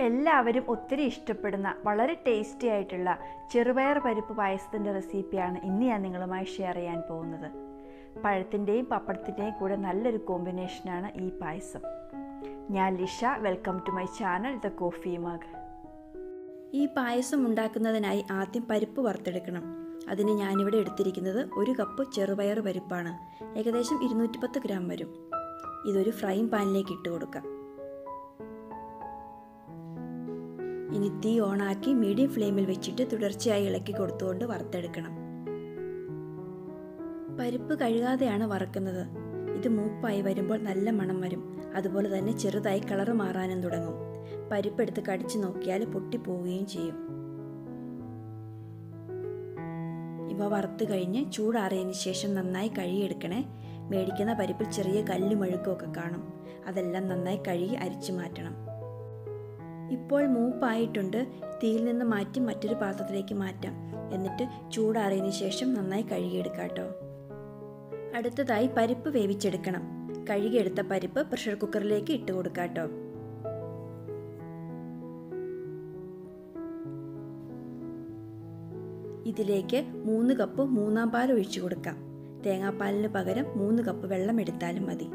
എല്ലാവരും ഒത്തിരി ഇഷ്ടപ്പെടുന്ന വളരെ ടേസ്റ്റി ആയിട്ടുള്ള ചെറുപയർ പരിപ്പ് പായസത്തിൻ്റെ റെസിപ്പിയാണ് ഇന്ന് ഞാൻ നിങ്ങളുമായി ഷെയർ ചെയ്യാൻ പോകുന്നത് പഴത്തിൻ്റെയും പപ്പടത്തിൻ്റെയും കൂടെ നല്ലൊരു കോമ്പിനേഷനാണ് ഈ പായസം ഞാൻ Lisha welcome to my channel the coffee mug ഈ പായസം ഉണ്ടാക്കുന്നതിനായി ആദ്യം പരിപ്പ് വറുത്തെടുക്കണം അതിന് ഞാനിവിടെ എടുത്തിരിക്കുന്നത് ഒരു കപ്പ് ചെറുപയർ പരിപ്പാണ് ഏകദേശം ഇരുന്നൂറ്റി പത്ത് ഗ്രാം വരും ഇതൊരു ഫ്രൈങ് പാനിലേക്ക് ഇട്ട് കൊടുക്കാം ഇനി തീ ഓണാക്കി മീഡിയം ഫ്ലെയിമിൽ വെച്ചിട്ട് തുടർച്ചയായി ഇളക്കി കൊടുത്തുകൊണ്ട് വറുത്തെടുക്കണം പരിപ്പ് കഴുകാതെയാണ് വറക്കുന്നത് ഇത് മൂപ്പായി വരുമ്പോൾ നല്ല മണം വരും അതുപോലെ തന്നെ ചെറുതായി കളറ് മാറാനും തുടങ്ങും പരിപ്പെടുത്ത് കടിച്ചു നോക്കിയാൽ പൊട്ടിപ്പോവുകയും ചെയ്യും ഇവ വറുത്ത് കഴിഞ്ഞ് ചൂടാറിയതിന് ശേഷം നന്നായി കഴുകിയെടുക്കണേ മേടിക്കുന്ന പരിപ്പിൽ ചെറിയ കല്ലും അഴുക്കുമൊക്കെ കാണും അതെല്ലാം നന്നായി കഴുകി അരിച്ചു മാറ്റണം ഇപ്പോൾ മൂപ്പായിട്ടുണ്ട് തീയിൽ നിന്ന് മാറ്റി മറ്റൊരു പാത്രത്തിലേക്ക് മാറ്റാം എന്നിട്ട് ചൂടാറിയതിന് ശേഷം നന്നായി കഴുകിയെടുക്കാം കേട്ടോ അടുത്തതായി പരിപ്പ് വേവിച്ചെടുക്കണം കഴുകിയെടുത്ത പരിപ്പ് പ്രഷർ കുക്കറിലേക്ക് ഇട്ട് കൊടുക്കാം കേട്ടോ ഇതിലേക്ക് മൂന്ന് കപ്പ് മൂന്നാം പാൽ ഒഴിച്ചു കൊടുക്കാം തേങ്ങാപ്പാലിന് പകരം മൂന്ന് കപ്പ് വെള്ളം എടുത്താലും മതി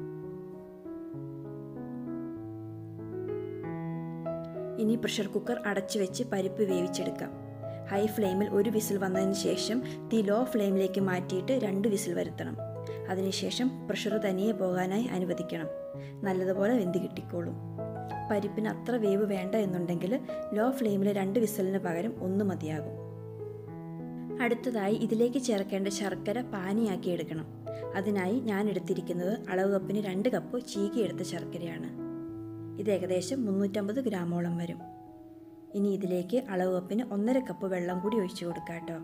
ഇനി പ്രഷർ കുക്കർ അടച്ചു വെച്ച് പരിപ്പ് വേവിച്ചെടുക്കാം ഹൈ ഫ്ലെയിമിൽ ഒരു വിസിൽ വന്നതിന് ശേഷം തീ ലോ ഫ്ലെയിമിലേക്ക് മാറ്റിയിട്ട് രണ്ട് വിസിൽ വരുത്തണം അതിനുശേഷം പ്രഷർ തനിയെ പോകാനായി അനുവദിക്കണം നല്ലതുപോലെ വെന്ത് കിട്ടിക്കോളും പരിപ്പിന് അത്ര വേവ് വേണ്ട എന്നുണ്ടെങ്കിൽ ലോ ഫ്ലെയിമിൽ രണ്ട് വിസിലിന് പകരം ഒന്ന് മതിയാകും അടുത്തതായി ഇതിലേക്ക് ചേർക്കേണ്ട ശർക്കര പാനിയാക്കി എടുക്കണം അതിനായി ഞാൻ എടുത്തിരിക്കുന്നത് അളവ് കപ്പിന് രണ്ട് കപ്പ് ചീകിയെടുത്ത ശർക്കരയാണ് ഇത് ഏകദേശം മുന്നൂറ്റമ്പത് ഗ്രാമോളം വരും ഇനി ഇതിലേക്ക് അളവ് കപ്പിന് ഒന്നര കപ്പ് വെള്ളം കൂടി ഒഴിച്ചു കൊടുക്കാം കേട്ടോ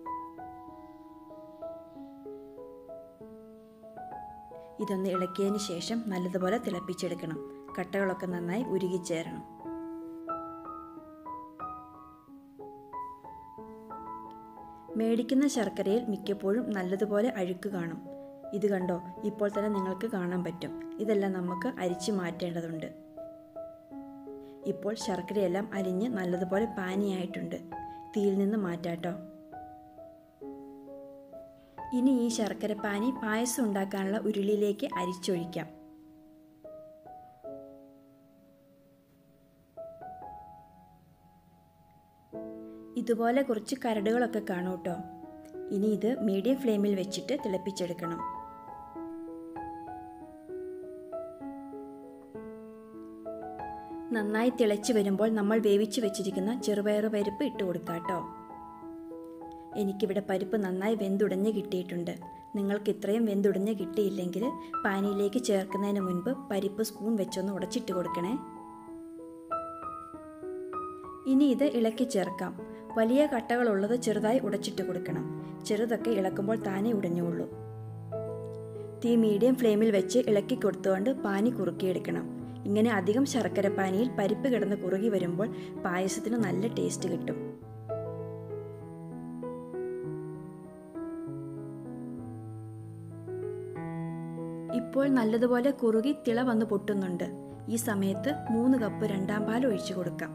ഇതൊന്ന് ഇളക്കിയതിന് ശേഷം നല്ലതുപോലെ തിളപ്പിച്ചെടുക്കണം കട്ടകളൊക്കെ നന്നായി ഉരുകിച്ചേരണം മേടിക്കുന്ന ശർക്കരയിൽ മിക്കപ്പോഴും നല്ലതുപോലെ അഴുക്ക് കാണും ഇത് കണ്ടോ ഇപ്പോൾ തന്നെ നിങ്ങൾക്ക് കാണാൻ പറ്റും ഇതെല്ലാം നമുക്ക് അരിച്ചു മാറ്റേണ്ടതുണ്ട് ഇപ്പോൾ ശർക്കരയെല്ലാം അലിഞ്ഞ് നല്ലതുപോലെ പാനിയായിട്ടുണ്ട് തീയിൽ നിന്ന് മാറ്റാട്ടോ ഇനി ഈ ശർക്കര പാനി പായസം ഉണ്ടാക്കാനുള്ള ഉരുളിയിലേക്ക് അരിച്ചൊഴിക്കാം ഇതുപോലെ കുറച്ച് കരടുകളൊക്കെ കാണും കേട്ടോ ഇനി ഇത് മീഡിയം ഫ്ലെയിമിൽ വെച്ചിട്ട് തിളപ്പിച്ചെടുക്കണം നന്നായി തിളച്ച് വരുമ്പോൾ നമ്മൾ വേവിച്ച് വെച്ചിരിക്കുന്ന ചെറുപയർ പരിപ്പ് ഇട്ട് കൊടുക്കാം കേട്ടോ എനിക്കിവിടെ പരിപ്പ് നന്നായി വെന്തുടഞ്ഞ് കിട്ടിയിട്ടുണ്ട് നിങ്ങൾക്ക് ഇത്രയും വെന്തുടഞ്ഞ് കിട്ടിയില്ലെങ്കിൽ പാനിയിലേക്ക് ചേർക്കുന്നതിന് മുൻപ് പരിപ്പ് സ്പൂൺ വെച്ചൊന്ന് ഉടച്ചിട്ട് കൊടുക്കണേ ഇനി ഇത് ഇളക്കി ചേർക്കാം വലിയ കട്ടകളുള്ളത് ചെറുതായി ഉടച്ചിട്ട് കൊടുക്കണം ചെറുതൊക്കെ ഇളക്കുമ്പോൾ താനെ ഉടഞ്ഞുള്ളൂ തീ മീഡിയം ഫ്ലെയിമിൽ വെച്ച് ഇളക്കി കൊടുത്തുകൊണ്ട് പാനി കുറുക്കിയെടുക്കണം ഇങ്ങനെ അധികം ശർക്കര പാനിയിൽ പരിപ്പ് കിടന്ന് കുറുകി വരുമ്പോൾ പായസത്തിന് നല്ല ടേസ്റ്റ് കിട്ടും ഇപ്പോൾ നല്ലതുപോലെ കുറുകി തിള വന്ന് പൊട്ടുന്നുണ്ട് ഈ സമയത്ത് മൂന്ന് കപ്പ് രണ്ടാം പാൽ ഒഴിച്ചു കൊടുക്കാം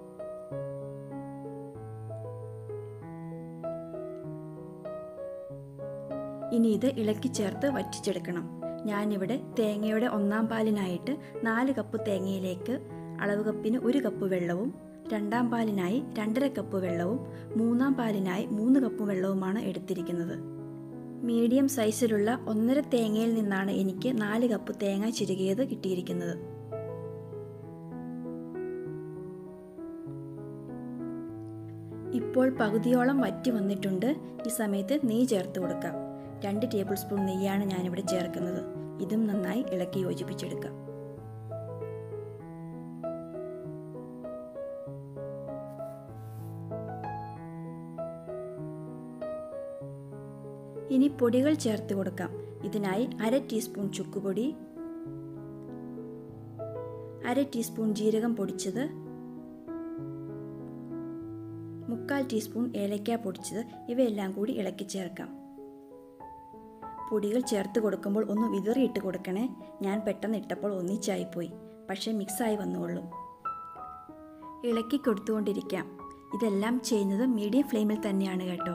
ഇനി ഇത് ഇളക്കി ചേർത്ത് വറ്റിച്ചെടുക്കണം ഞാനിവിടെ തേങ്ങയുടെ ഒന്നാം പാലിനായിട്ട് നാല് കപ്പ് തേങ്ങയിലേക്ക് അളവ് കപ്പിന് ഒരു കപ്പ് വെള്ളവും രണ്ടാം പാലിനായി രണ്ടര കപ്പ് വെള്ളവും മൂന്നാം പാലിനായി മൂന്ന് കപ്പ് വെള്ളവുമാണ് എടുത്തിരിക്കുന്നത് മീഡിയം സൈസിലുള്ള ഒന്നര തേങ്ങയിൽ നിന്നാണ് എനിക്ക് നാല് കപ്പ് തേങ്ങ ചിരുകിയത് കിട്ടിയിരിക്കുന്നത് ഇപ്പോൾ പകുതിയോളം വറ്റി വന്നിട്ടുണ്ട് ഈ സമയത്ത് നെയ്യ് ചേർത്ത് കൊടുക്കാം രണ്ട് ടേബിൾ സ്പൂൺ നെയ്യാണ് ഞാനിവിടെ ചേർക്കുന്നത് ഇതും നന്നായി ഇളക്കി യോജിപ്പിച്ചെടുക്കാം ഇനി പൊടികൾ ചേർത്ത് കൊടുക്കാം ഇതിനായി അര ടീസ്പൂൺ ചുക്കുപൊടി അര ടീസ്പൂൺ ജീരകം പൊടിച്ചത് മുക്കാൽ ടീസ്പൂൺ ഏലക്ക പൊടിച്ചത് ഇവയെല്ലാം കൂടി ഇളക്കി ചേർക്കാം പൊടികൾ ചേർത്ത് കൊടുക്കുമ്പോൾ ഒന്ന് വിതറിയിട്ട് കൊടുക്കണേ ഞാൻ പെട്ടെന്ന് ഇട്ടപ്പോൾ ഒന്നിച്ചായിപ്പോയി പക്ഷേ മിക്സായി വന്നുകൊള്ളും ഇളക്കി കൊടുത്തുകൊണ്ടിരിക്കാം ഇതെല്ലാം ചെയ്യുന്നത് മീഡിയം ഫ്ലെയിമിൽ തന്നെയാണ് കേട്ടോ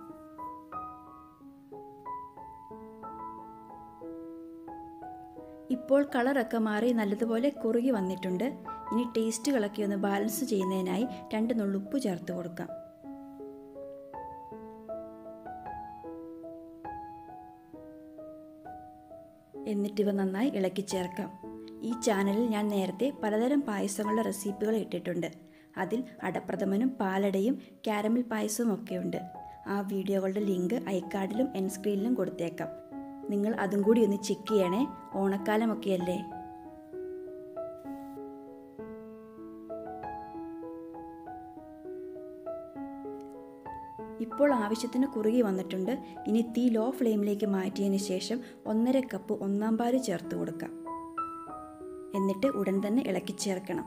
ഇപ്പോൾ കളറൊക്കെ മാറി നല്ലതുപോലെ കുറുകി വന്നിട്ടുണ്ട് ഇനി ടേസ്റ്റുകളൊക്കെ ഒന്ന് ബാലൻസ് ചെയ്യുന്നതിനായി രണ്ട് നുള്ളുപ്പ് ചേർത്ത് കൊടുക്കാം എന്നിട്ടിവ നന്നായി ഇളക്കി ചേർക്കാം ഈ ചാനലിൽ ഞാൻ നേരത്തെ പലതരം പായസങ്ങളുടെ റെസിപ്പികൾ ഇട്ടിട്ടുണ്ട് അതിൽ അടപ്രഥമനും പാലടയും കാരമൽ പായസവും ഒക്കെയുണ്ട് ആ വീഡിയോകളുടെ ലിങ്ക് ഐക്കാർഡിലും എൻ സ്ക്രീനിലും കൊടുത്തേക്കാം നിങ്ങൾ അതും കൂടി ഒന്ന് ചെക്ക് ചെയ്യണേ ഓണക്കാലമൊക്കെയല്ലേ ഇപ്പോൾ ആവശ്യത്തിന് കുറുകി വന്നിട്ടുണ്ട് ഇനി തീ ലോ ഫ്ലെയിമിലേക്ക് മാറ്റിയതിന് ശേഷം ഒന്നര കപ്പ് ഒന്നാം പാല് ചേർത്ത് കൊടുക്കാം എന്നിട്ട് ഉടൻ തന്നെ ഇളക്കി ചേർക്കണം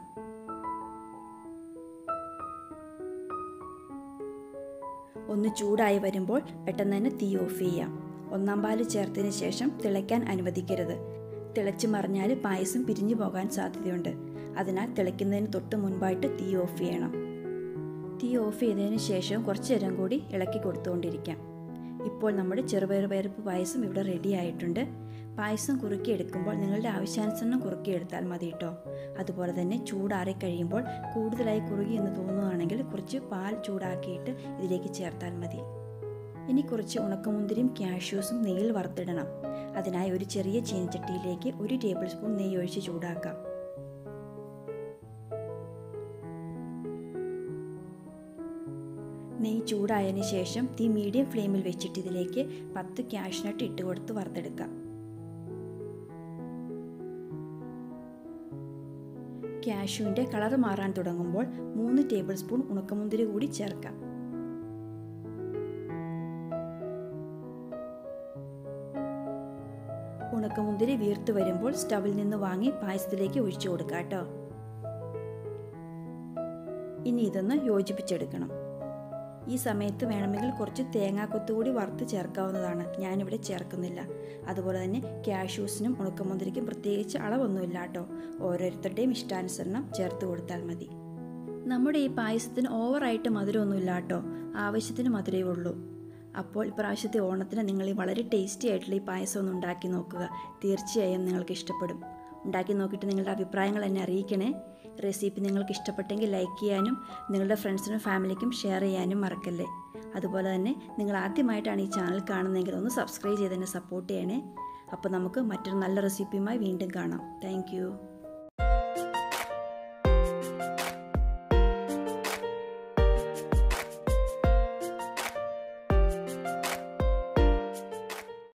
ഒന്ന് ചൂടായി വരുമ്പോൾ പെട്ടെന്ന് തന്നെ തീ ഓഫ് ചെയ്യാം ഒന്നാം പാല് ചേർത്തതിന് ശേഷം തിളയ്ക്കാൻ അനുവദിക്കരുത് തിളച്ച് മറിഞ്ഞാൽ പായസം പിരിഞ്ഞു പോകാൻ സാധ്യതയുണ്ട് അതിനാൽ തിളയ്ക്കുന്നതിന് തൊട്ട് മുൻപായിട്ട് തീ ഓഫ് ചെയ്യണം തീ ഓഫ് ചെയ്തതിന് ശേഷം കുറച്ച് നേരം കൂടി ഇളക്കി കൊടുത്തുകൊണ്ടിരിക്കാം ഇപ്പോൾ നമ്മുടെ ചെറുപയർ പരിപ്പ് പായസം ഇവിടെ റെഡി ആയിട്ടുണ്ട് പായസം കുറുക്കിയെടുക്കുമ്പോൾ നിങ്ങളുടെ ആവശ്യാനുസരണം കുറുക്കിയെടുത്താൽ മതി കേട്ടോ അതുപോലെ തന്നെ ചൂടാറി കഴിയുമ്പോൾ കൂടുതലായി കുറുകി എന്ന് തോന്നുകയാണെങ്കിൽ കുറച്ച് പാൽ ചൂടാക്കിയിട്ട് ഇതിലേക്ക് ചേർത്താൽ മതി ഇനി കുറച്ച് ഉണക്കമുന്തിരിയും ക്യാഷ്യൂസും നെയ്യിൽ വറുത്തിടണം അതിനായി ഒരു ചെറിയ ചീനച്ചട്ടിയിലേക്ക് ഒരു ടേബിൾ സ്പൂൺ നെയ്യ് ഒഴിച്ച് ചൂടാക്കാം നെയ്യ് ചൂടായതിന് ശേഷം തീ മീഡിയം ഫ്ലെയിമിൽ വെച്ചിട്ട് ഇതിലേക്ക് പത്ത് ക്യാഷ്നട്ട് ഇട്ട് കൊടുത്ത് വറുത്തെടുക്കാം ക്യാഷ്യൂവിൻ്റെ കളർ മാറാൻ തുടങ്ങുമ്പോൾ മൂന്ന് ടേബിൾ സ്പൂൺ ഉണക്കമുന്തിരി കൂടി ചേർക്കാം ഉണക്കമുന്തിരി വീർത്ത് വരുമ്പോൾ സ്റ്റവിൽ നിന്ന് വാങ്ങി പായസത്തിലേക്ക് ഒഴിച്ചു കൊടുക്കാം കേട്ടോ ഇനി ഇതൊന്ന് യോജിപ്പിച്ചെടുക്കണം ഈ സമയത്ത് വേണമെങ്കിൽ കുറച്ച് തേങ്ങാക്കൊത്തു കൂടി വറുത്ത് ചേർക്കാവുന്നതാണ് ഞാനിവിടെ ചേർക്കുന്നില്ല അതുപോലെ തന്നെ ക്യാഷ്യൂസിനും ഉണക്കമുന്തിരിക്കും പ്രത്യേകിച്ച് അളവൊന്നുമില്ല കേട്ടോ ഓരോരുത്തരുടെയും ഇഷ്ടാനുസരണം ചേർത്ത് കൊടുത്താൽ മതി നമ്മുടെ ഈ പായസത്തിന് ഓവറായിട്ട് മധുരമൊന്നുമില്ല കേട്ടോ ആവശ്യത്തിന് മധുരമേ ഉള്ളൂ അപ്പോൾ ഇപ്രാവശ്യത്തെ ഓണത്തിന് നിങ്ങൾ ഈ വളരെ ടേസ്റ്റി ആയിട്ടുള്ള ഈ പായസം ഒന്ന് ഉണ്ടാക്കി നോക്കുക തീർച്ചയായും നിങ്ങൾക്ക് ഇഷ്ടപ്പെടും ഉണ്ടാക്കി നോക്കിയിട്ട് നിങ്ങളുടെ അഭിപ്രായങ്ങൾ എന്നെ അറിയിക്കണേ റെസിപ്പി നിങ്ങൾക്ക് ഇഷ്ടപ്പെട്ടെങ്കിൽ ലൈക്ക് ചെയ്യാനും നിങ്ങളുടെ ഫ്രണ്ട്സിനും ഫാമിലിക്കും ഷെയർ ചെയ്യാനും മറക്കല്ലേ അതുപോലെ തന്നെ നിങ്ങൾ ആദ്യമായിട്ടാണ് ഈ ചാനൽ കാണുന്നതെങ്കിൽ ഒന്ന് സബ്സ്ക്രൈബ് ചെയ്ത് എന്നെ സപ്പോർട്ട് ചെയ്യണേ അപ്പോൾ നമുക്ക് മറ്റൊരു നല്ല റെസിപ്പിയുമായി വീണ്ടും കാണാം താങ്ക്